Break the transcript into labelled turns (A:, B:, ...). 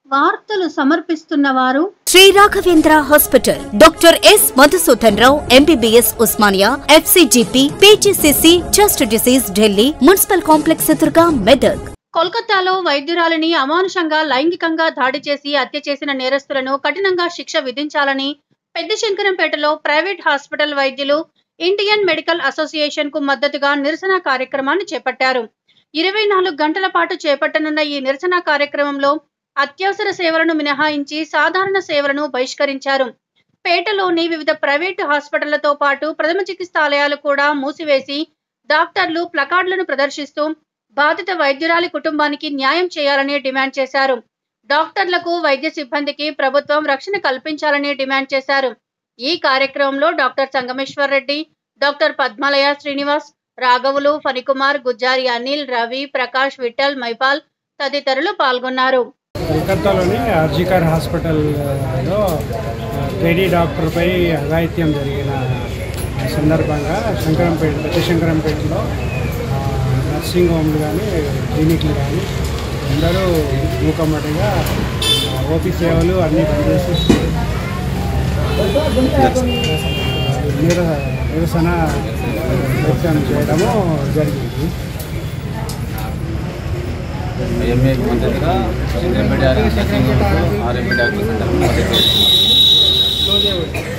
A: వార్తలు సమర్పిస్తున్న వారు
B: Shri Raghavendra hospital doctor S Madhusudan Rao MBBS Osmania FCGP PGCC chest disease Delhi municipal complex ఎదురుగా మెదక్
A: కోల్కతాలో వైద్యురాలిని అమానుషంగా లైంగికంగా దాడి చేసి హత్య చేసిన నేరస్తులను కఠినంగా శిక్ష విధించాలని పెద్ద శంకరంపేటలో ప్రైవేట్ హాస్పిటల్ వైద్యులు ఇండియన్ మెడికల్ అసోసియేషన్ కు మద్దతుగా నిరసన కార్యక్రమాన్ని చేపట్టారు ఇరవై నాలుగు గంటల పాటు చేపట్టనున్న ఈ నిరసన కార్యక్రమంలో అత్యవసర సేవలను మినహాయించి సాధారణ సేవలను బహిష్కరించారు పేటలోని వివిధ ప్రైవేటు హాస్పిటళ్లతో పాటు ప్రథమ చికిత్సాలయాలు కూడా మూసివేసి డాక్టర్లు ప్లకార్డులను ప్రదర్శిస్తూ బాధిత వైద్యురాలి కుటుంబానికి న్యాయం చేయాలని డిమాండ్ చేశారు డాక్టర్లకు వైద్య సిబ్బందికి ప్రభుత్వం రక్షణ కల్పించాలని డిమాండ్ చేశారు ఈ కార్యక్రమంలో డాక్టర్ సంగమేశ్వర్ రెడ్డి డాక్టర్ పద్మాలయ శ్రీనివాస్ రాఘవులు ఫణికుమార్ గుజ్జారి అనిల్ రవి ప్రకాష్ విఠల్ మైపాల్ తదితరులు పాల్గొన్నారు
C: కలకత్తాలోని ఆర్జికర్ హాస్పిటల్లో లేడీ డాక్టర్పై అఘాయిత్యం జరిగిన సందర్భంగా శంకరంపేట పెద్ద శంకరంపేటలో ఆ, నర్సింగ్ హోమ్లు కానీ క్లినిక్లు కానీ అందరూ మూకమ్మటిగా ఆ, ఓపీ సేవలు అన్నీ పనిచేసి నిర నిరసన వ్యక్తం చేయడము జరిగింది
D: ఎంఏకి మద్దతుగా MP doctor RMP doctor center మద్దతు చేస్తున్నాం